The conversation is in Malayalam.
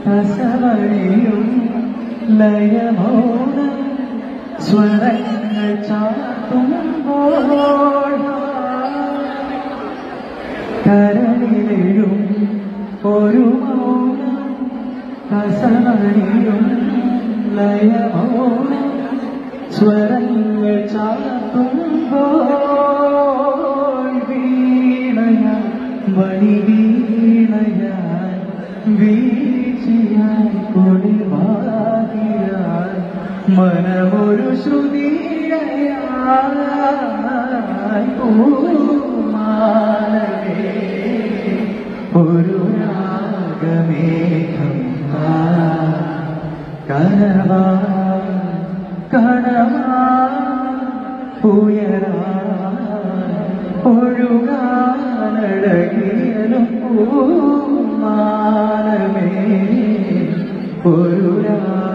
രസവഴിയും ലയമോനം സ്വരങ്ങൾ ചാർത്തുമ്പോൾ കരളിലും ഒരു മൗനം കസവഴിയും ലയമോനം സ്വരങ്ങൾ ചാർത്തുമ്പോൾ വീണയ മണി വീണയാൻ വീഴ്ചയായി കൊടിവാകിയാൽ മനമൊരു ശ്രുതിയായി പൂമാലവേ ഒരു രാഗമേഘം കനവാ കനവാ ഉയരാ ഒഴുകാനടകിയലും പൂമാനമേ ഒരു രാ